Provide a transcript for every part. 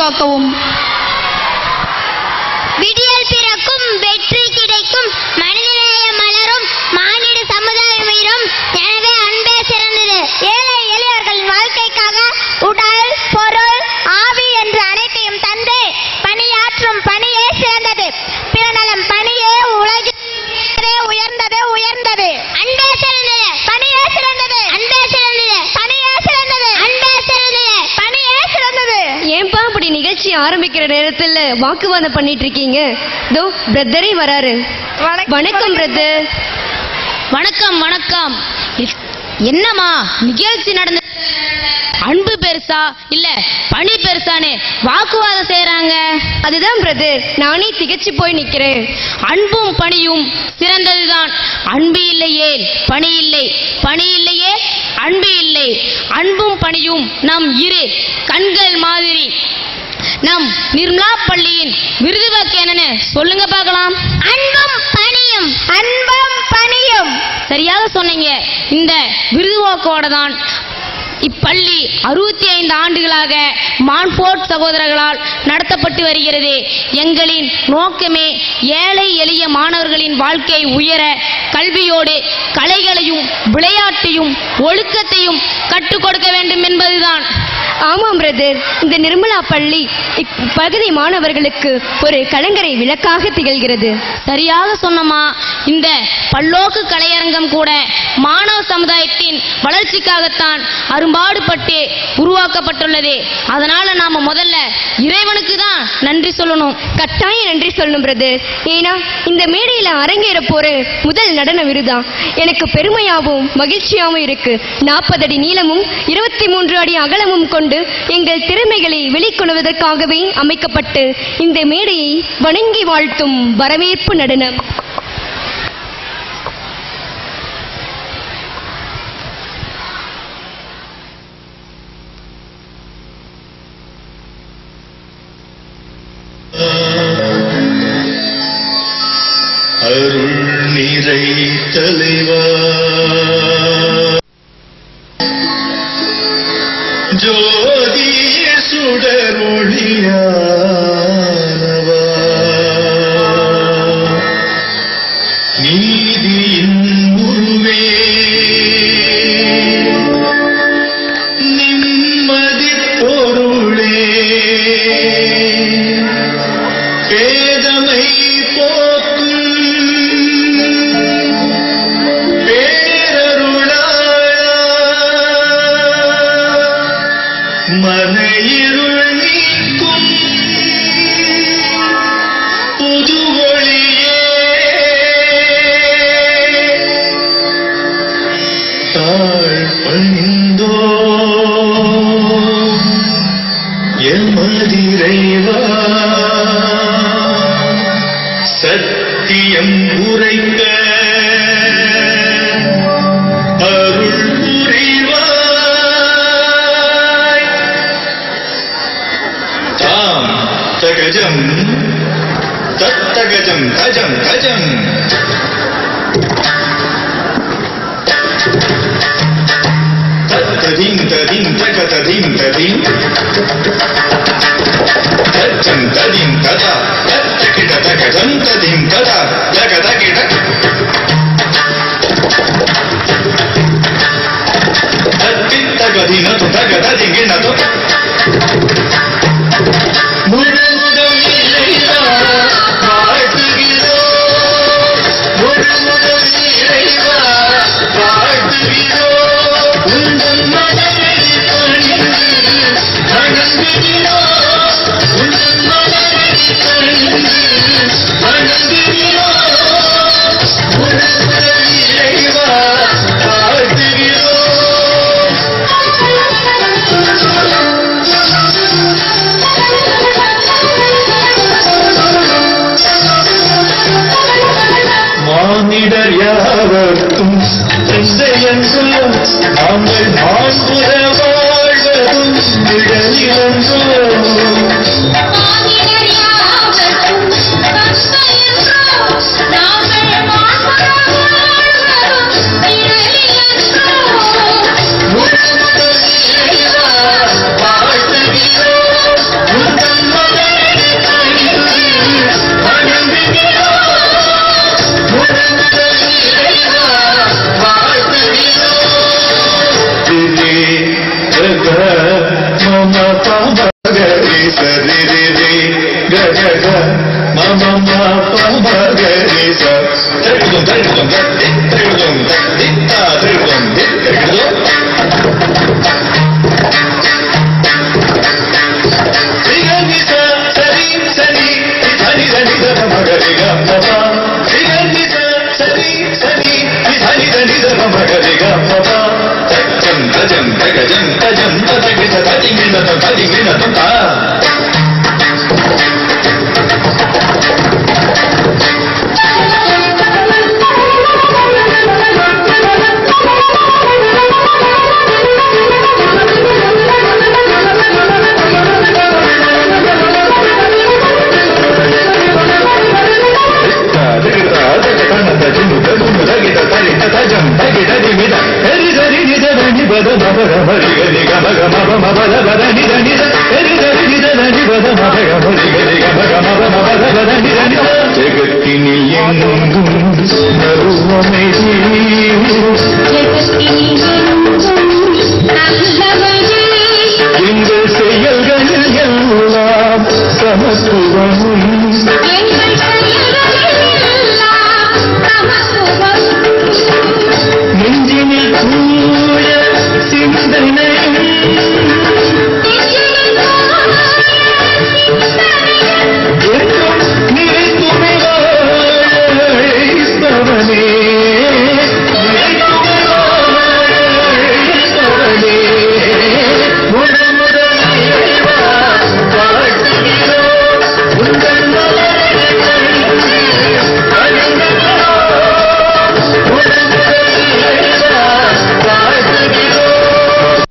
காக்கவும் விடியல் பிறக்கும் வெற்றி கிடைக்கும் மனிதநேய மலரும் மானிட சமுதாயம் உயரும் எனவே அன்பே சிறந்தது ஏழை எளியவர்களின் வாழ்க்கைக்காக உடல் பொருள் ஆவி என்று அனைத்தையும் தந்து பணியாற்றும் பணியே சிறந்தது பிறநலம் பணியே உலகிலே உயர்ந்தது உயர்ந்தது அன்பே சிறந்தது பணியே சிறந்தது அன்பே சிறந்தது பணியே சிறந்தது அன்பே சிறந்தது பணியே சிறந்தது ஏன்பா இப்படி நிகழ்ச்சி ஆரம்பிக்கிற நேரத்துல வாக்குவாதம் பண்ணிட்டு இருக்கீங்க தோ பிரதரே வராரு வணக்கம் பிரதர் வணக்கம் வணக்கம் இ- என்னம்மா நிகழ்ச்சி நடந்த அன்பு பெருசா இல்ல பணி பெருசான்னு வாக்குவாதம் செய்யறாங்க அதுதான் பிரதர் நானே திகச்சு போய் நிக்கிறேன் அன்பும் பணியும் சிறந்ததுதான் அன்பு இல்லையே பணி இல்லை பணி இல்லையே அன்பு இல்லை அன்பும் பணியும் நம் இரு கண்கள் மாதிரி நம் நிர்மலா பள்ளியின் விருதுவாக்கு என்னன்னு சொல்லுங்க பார்க்கலாம் அன்பும் பணியும் அன்பும் பணியும் சரியாக சொன்னீங்க இந்த விருதுவாக்கோட தான் இப்பள்ளி அறுபத்தி ஐந்து ஆண்டுகளாக மான்ஃபோர்ட் சகோதரர்களால் நடத்தப்பட்டு வருகிறது எங்களின் நோக்கமே ஏழை எளிய மாணவர்களின் வாழ்க்கை உயர கல்வியோடு கலைகளையும் விளையாட்டையும் ஒழுக்கத்தையும் கற்றுக் கொடுக்க வேண்டும் என்பதுதான் ஆமாம் பிரதர் இந்த நிர்மலா பள்ளி இப்பகுதி மாணவர்களுக்கு ஒரு கலங்கரை விளக்காக திகழ்கிறது சரியாக சொன்னமா இந்த பல்லோக்கு கலையரங்கம் கூட மாணவ சமுதாயத்தின் வளர்ச்சிக்காகத்தான் அரும்பாடுபட்டு உருவாக்கப்பட்டுள்ளது அதனால நாம முதல்ல இறைவனுக்கு தான் நன்றி சொல்லணும் கட்டாயம் நன்றி சொல்லணும் பிரதர் ஏன்னா இந்த மேடையில அரங்கேற போற முதல் நடன விருதா எனக்கு பெருமையாகவும் மகிழ்ச்சியாகவும் இருக்கு நாற்பது அடி நீளமும் இருபத்தி மூன்று அடி அகலமும் கொண்டு எங்கள் திறமைகளை வெளிக்கொணர்வதற்காகவே அமைக்கப்பட்டு இந்த மேடையை வணங்கி வாழ்த்தும் வரவேற்பு நடனம் அருள் நிறை தலைவா ஜோதிய சுடர் ஒளியானவா நீதியின் உருவே நிம்மதி பொருளே பேதமை போக்கும் பேரருளா மனையிருள் நீக்கும் புது ஒளியே தாழ் பணிந்தோ எமதிரைவா சத்தியம் உரைத்த அருள் புரிவாய் தாம் தகஜம் தத்தகஜம் கஜம் கஜம் தத்ததீம் ததீம் தகததீம் ததீம் தச்சம் ததீம் ததா தத்தகிட தகஜம் ததீம் ததா தகதகிட தத்தித்தகதினது தகததிகினது முழுமுதல் இறைவா வாழ்த்துகிறோம் முழுமுதல் இறைவா வாழ்த்துகிறோம் உந்தன் மனதை பணிந்து வணங்குகிறோம் உந்தன் மனதை பணிந்து வணங்குகிறோம் முழுமுதல் இறைவா வாழ்த்துகிறோம் மானிடர் யாவர்க்கும் தந்தையன்றோ நாங்கள் மாண்புற வாழ்வதும் நிழலிலன்றோ வாழ்த்துகிறோம் உந்தன் மகரி சரி ரி ரி க க க ம ம ம ப மகரி ச திருடும் திருடும் திருடும் தித்தா திருடும் திருடும் ரிகரி ச சரி சரி சரி சரி த மகரி க ம ம ரிகரி ச சரி சரி சரி சரி த மகரி க ம ம தஜம் தஜம் தகஜம் தஜம் ததகி ததி மின ததி மின தா ஜெகத்தினில் எங்கும் நறுவமைதி எங்கள் செயல்களில் எல்லாம் சமத்துவமும் நெஞ்சினில் தூய சிந்தனையும் என்றும் நிலைத்துமை வாழைத்தவனே நிலைத்துமை வாழைத்தவனே முதல் முதல் இறைவா வாழ்த்துகிறோம் உங்கள் மலர்கள் அணிந்திருக்கிறோம். முதல் முதல் இறைவா வாழ்த்துகிறோம்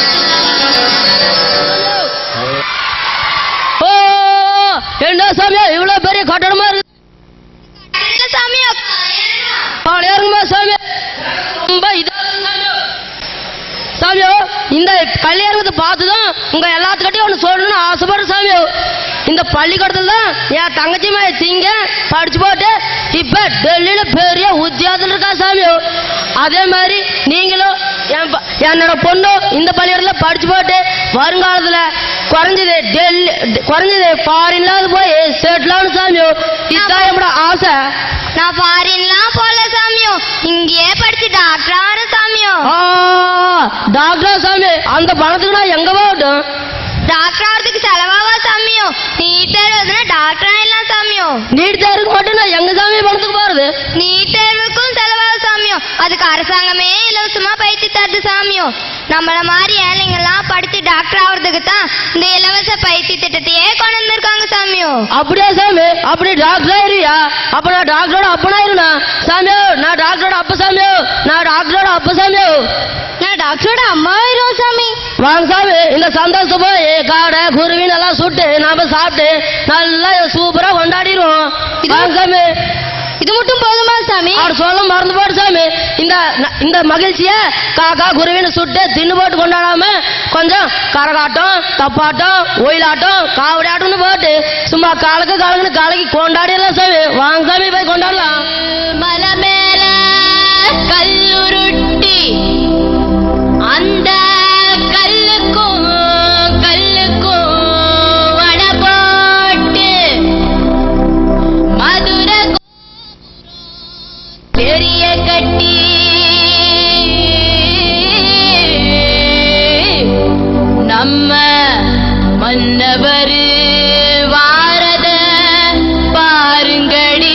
ஓ என்ன சாமியா இவ்வளவு பெரிய கட்டணமா இருக்கு சாமியோ பாளையாருங்கம்மா சாமி ரொம்ப இதா சாமியோ இந்த கல்யாணத்தை பார்த்துதான் உங்க எல்லாத்துக்கிட்டையும் ஒன்று சொல்லணும்னு ஆசைப்படுற சாமியோ இந்த பள்ளிக்கூடத்துல தான் என் தங்கச்சி மாதிரி திங்க படிச்சு போட்டு இப்ப டெல்லியில பெரிய உத்தியோகத்தில் இருக்கா சாமியோ அதே மாதிரி நீங்களும் என் ப- என்னோட பொண்ணும் இந்த பள்ளிக்கூடத்துல படிச்சு போட்டு வருங்காலத்துல குறைஞ்சது டெல்லி குறைஞ்சது ஃபாரின்லாவது போய் செட்டில் ஆகணும் சாமியோ இதுதான் என்னோட ஆசை நான் ஃபாரின்லாம் போல சாமியோ இங்கேயே படிச்சு டாக்டர் ஆகிற சாமியோ ஆ, டாக்டர் சாமி அந்த பணத்துக்கு நான் எங்க போகட்டும் டாக்டர் ஆகிறதுக்கு செலவாவா சாமியோ நீட் தேர்வுனா டாக்டர் ஆயிடலாம் சாமியோ நீட் தேர்வுக்கு மட்டும் நான் எங்க சாமி பணத்துக்கு போறது நீட் தேர்வுக்கும் செலவாக சாமியோ அதுக்கு அரசாங்கமே இலவசமா பயிற்சி தருது சாமியோ நம்மள மாதிரி ஏழைங்கெல்லாம் படிச்சு டாக்டர் ஆகிறதுக்கு தான் இந்த இலவச பயிற்சி திட்டத்தையே கொண்டு வந்திருக்காங்க சாமியோ அப்படியா சாமி அப்படி டாக்டர் ஆயிருவியா அப்ப நான் டாக்டரோட அப்பனாயிருனா சாமியோ நான் டாக்டரோட அப்ப சாமியோ நான் டாக்டரோட அப்ப சாமியோ நான் டாக்டரோட அம்மா ஆயிரும் சாமி வாங்க சாமி இந்த சந்தோஷம் போய் காடை குருவின் எல்லாம் சுட்டு நாம சாப்பிட்டு நல்லா சூப்பரா கொண்டாடிடுவோம் வாங்க சாமி இது மட்டும் போதுமா சாமி அவர் சொல்ல மறந்து போடு சாமி இந்த இந்த மகிழ்ச்சிய காக்கா குருவின்னு சுட்டு தின்னு போட்டு கொண்டாடாம கொஞ்சம் கரகாட்டம் தப்பாட்டம் ஒயிலாட்டம் காவடி ஆட்டம்னு போட்டு சும்மா காலக்கு காலக்குன்னு காலைக்கு கொண்டாடிடலாம் சாமி வாங்க சாமி போய் கொண்டாடலாம் மலை மேல கல்லுருட்டி அந்த கல்லுக்கும் கல்லுக்கும் வட போட்டு மதுரை பெரிய கட்டி நம்ம மன்னவர் வாரத பாருங்கடி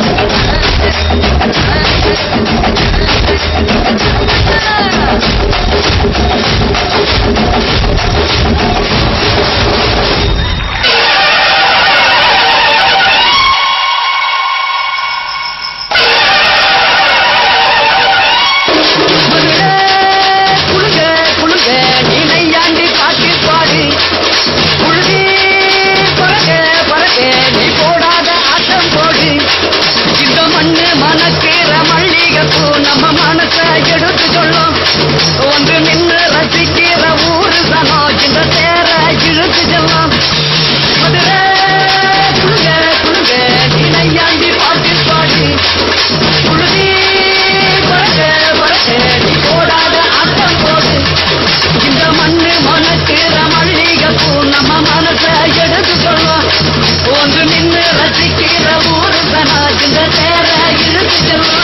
குழுங்க குழுங்க நீ நையாண்டி பாட்டு பாடு குழுதி பறக்க பறக்க நீ போடாத ஆட்டம் போடு இந்த மண்ணு மணக்கிற மல்லிகைப்பூ நம்ம மனச எடுத்து சொல்லும் ஒன்று நின்று ரசிக்கிற ஊரு சனம் இந்த தேர இழுத்து செல்லும் மதுரை குழுங்க குழுங்க நீ நையாண்டி பாட்டு பாடு குழுதி பறக்க பறக்க நீ போடாத ஆட்டம் போடு இந்த மண்ணு மணக்கிற மல்லிகைப்பூ நம்ம மனச எடுத்து சொல்லும் ஒன்று நின்று ரசிக்கிற ஊரு சனா இந்த தேர இழுத்து செல்லும்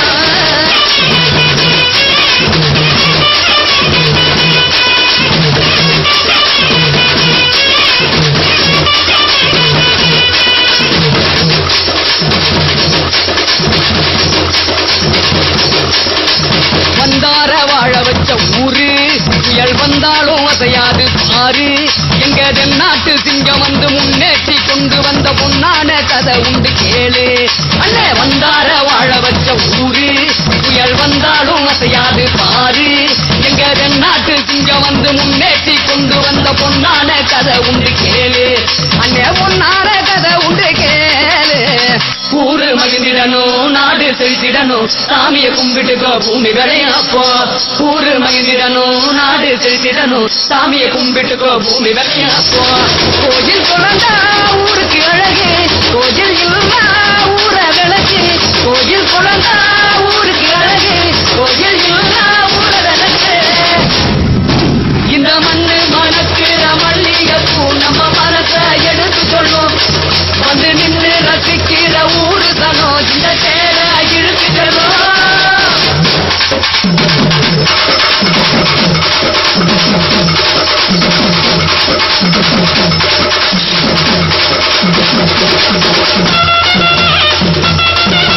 வந்தார வாழ வச்ச ஊரு புயல் வந்தாலும் அசையாது பாரு எங்க தென்னாட்டு சிங்கம் வந்து முன்னேற்றி கொண்டு வந்த பொன்னான கதை உண்டு கேளு அண்ணே வந்தார வாழ வச்ச ஊரு புயல் வந்தாலும் அசையாது பாரு எங்க தென்னாட்டு சிங்கம் வந்து முன்னேற்றி கொண்டு வந்த பொன்னான கதை உண்டு கேளு அண்ணே பொன்னான கதை உண்டு கேளு ஊரு மகிழ்ந்திடணும் நாடு செழித்திடணும் சாமியை கும்பிட்டுக்கோ பூமி விளையும் அப்போ ஊரு மகிழ்ந்திடணும் நாடு செழித்திடணும் சாமியை கும்பிட்டுக்கோ பூமி விளையும் அப்போ கோயில் குழந்தா ஊருக்கு அழகு கோயில் இல்லா ஊர விளக்கு கோயில் குழந்தா ஊருக்கு அழகு கோயில் இல்லா ஊர விளக்கு இந்த மண்ணு மணக்கிற மல்லிகைப்பூ நம்ம மனச எடுத்து சொல்லும் வந்து நின்று ரசிக்கிற ஊரு சனம் இந்த தேர இழுத்து செல்லும் ஆ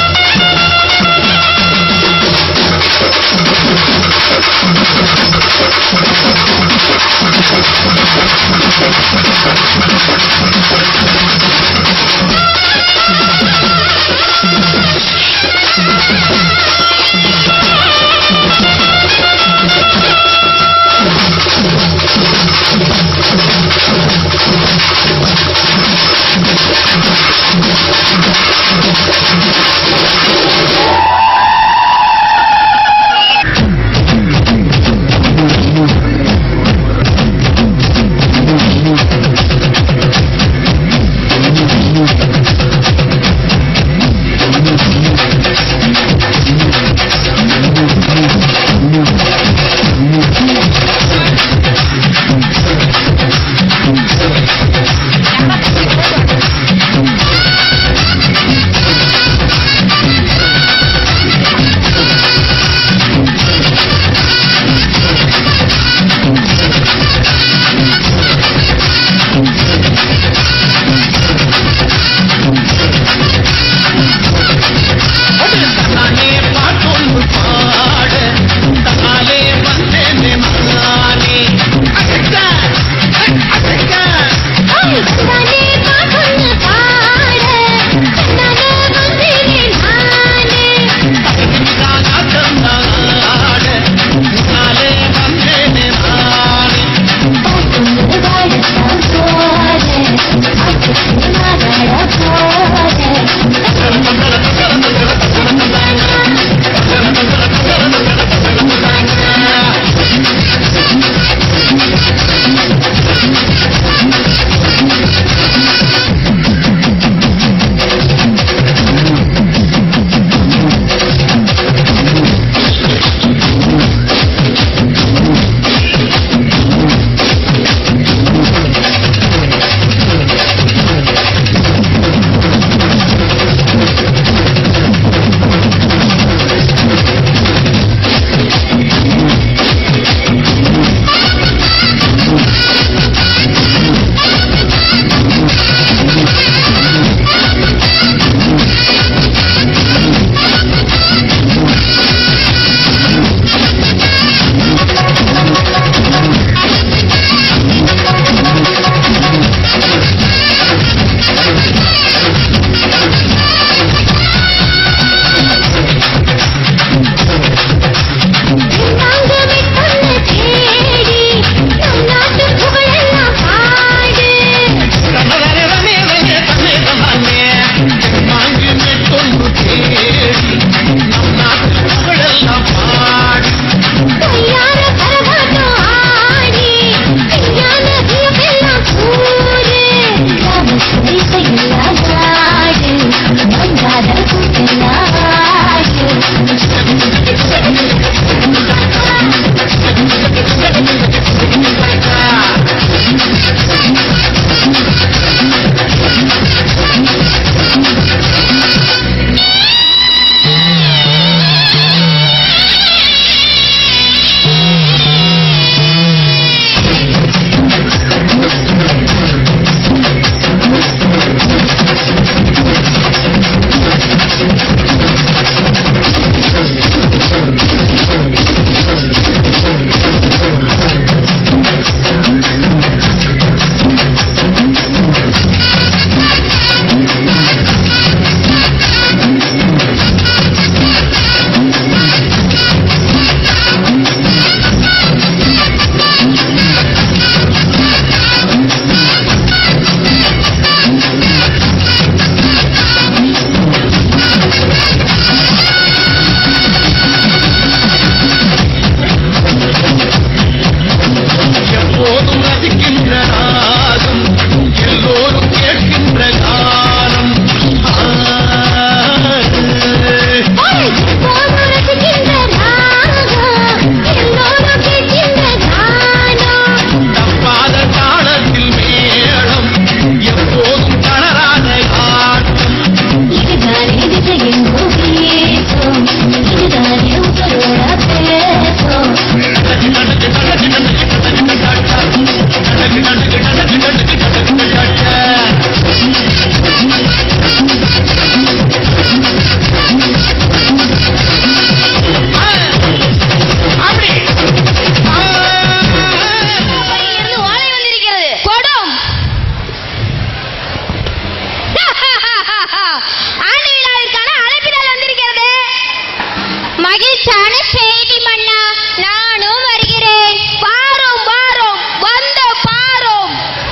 செய்தி மன்னா நானும் வருகிறேன் பாரும் பாரும் வந்து பாரும்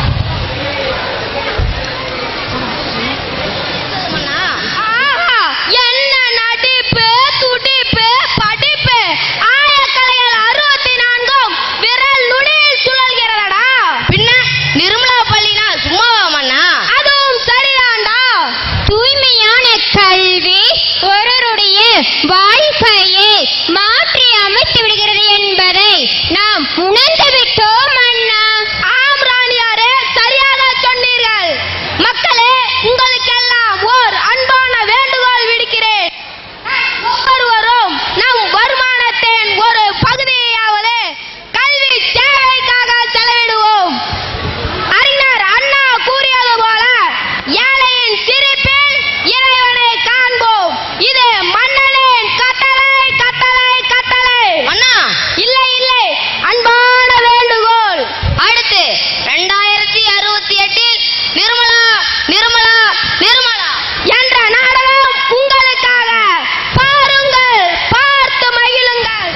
ஆஹா, என்ன நடிப்பு துடிப்பு படிப்பு ஆயக்கலைகள் அறுபத்தி நான்கும் விரல் நுனியில் சுழல்கிறதடா பின்ன நிர்மலா பள்ளினா சும்மாவா மண்ணா அதுவும் சரிதான்டா தூய்மையான கல்வி ஒருவருடைய வாழ்க்கையை மாற்றி அமைத்து விடுகிறது என்பதை நாம் உணர்ந்து விட்டோம் அண்ணா ஆம் ராணியாரே சரியாக சொன்னீர்கள் மக்களே உங்களுக்கெல்லாம் ஓர் அன்பான வேண்டுகோள் விடுக்கிறேன் ஒவ்வொருவரும் நம் வருமானத்தின் ஒரு பகுதியாவது கல்வி சேவைக்காக செலவிடுவோம் அறிஞர் அண்ணா கூறியது போல ஏழையின் சிரிப்பில் இறைவனை காண்போம் இது மன்னனின் கட்டளை கட்டளை கட்டளை அண்ணா இல்லை இல்லை அன்பான வேண்டுகோள் அடுத்து ரெண்டாயிரத்தி அறுபத்தி எட்டில் நிர்மலா நிர்மலா நிர்மலா என்ற நாடகம் உங்களுக்காக பாருங்கள் பார்த்து மகிழுங்கள்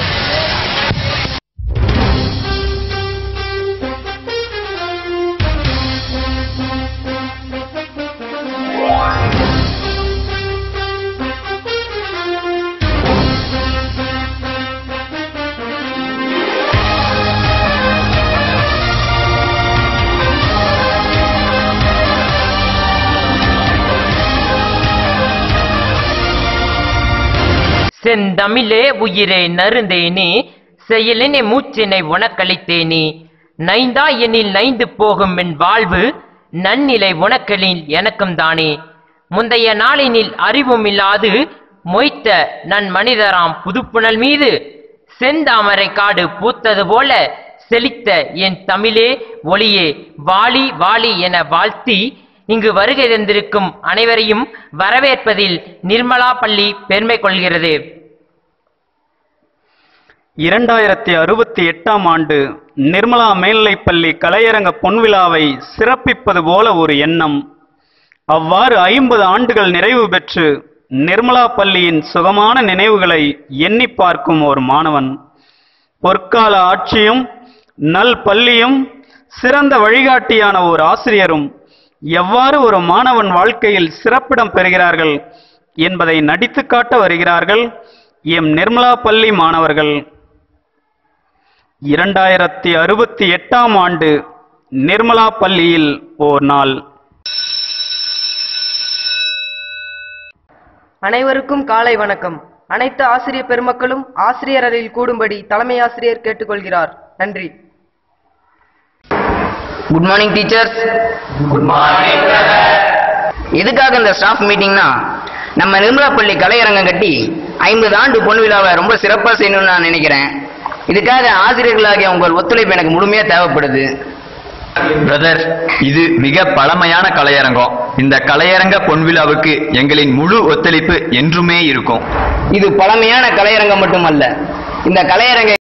செந்தமிழே உயிரே நருந்தேனே செயலினை மூச்சினை உனக்களித்தேனே நைந்தா எனில் நைந்து போகும் என் வாழ்வு நன்னிலை உனக்களில் எனக்கும் தானே முந்தைய நாளினில் அறிவும் இல்லாது மொய்த்த நன் மனிதராம் புதுப்புணல் மீது செந்தாமரை காடு பூத்தது போல செழித்த என் தமிழே ஒளியே வாழி வாழி என வாழ்த்தி இங்கு வருகை தந்திருக்கும் அனைவரையும் வரவேற்பதில் நிர்மலா பள்ளி பெருமை கொள்கிறது இரண்டாயிரத்தி அறுபத்தி எட்டாம் ஆண்டு நிர்மலா மேல்நிலைப்பள்ளி கலையரங்க பொன்விழாவை சிறப்பிப்பது போல ஒரு எண்ணம் அவ்வாறு ஐம்பது ஆண்டுகள் நிறைவு பெற்று நிர்மலா பள்ளியின் சுகமான நினைவுகளை எண்ணி பார்க்கும் ஒரு மாணவன் பொற்கால ஆட்சியும் நல் பள்ளியும் சிறந்த வழிகாட்டியான ஒரு ஆசிரியரும் எவ்வாறு ஒரு மாணவன் வாழ்க்கையில் சிறப்பிடம் பெறுகிறார்கள் என்பதை நடித்து காட்ட வருகிறார்கள் எம் நிர்மலா பள்ளி மாணவர்கள் இரண்டாயிரத்தி அறுபத்தி எட்டாம் ஆண்டு நிர்மலா பள்ளியில் ஓர் நாள் அனைவருக்கும் காலை வணக்கம் அனைத்து ஆசிரியர் பெருமக்களும் ஆசிரியர் அறையில் கூடும்படி தலைமை ஆசிரியர் கேட்டுக்கொள்கிறார் நன்றி good morning teachers good morning எதுக்காக இந்த ஸ்டாஃப் மீட்டிங்னா நம்ம நிர்மலா பள்ளி கலையரங்கம் கட்டி ஐம்பது ஆண்டு பொன் விழாவை ரொம்ப சிறப்பாக செய்யணும்னு நான் நினைக்கிறேன் இதுக்காக ஆசிரியர்களாகிய உங்கள் ஒத்துழைப்பு எனக்கு முழுமையா தேவைப்படுது பிரதர் இது மிக பழமையான கலையரங்கம் இந்த கலையரங்க பொன்விழாவுக்கு எங்களின் முழு ஒத்துழைப்பு என்றுமே இருக்கும் இது பழமையான கலையரங்கம் மட்டுமல்ல இந்த கலையரங்கை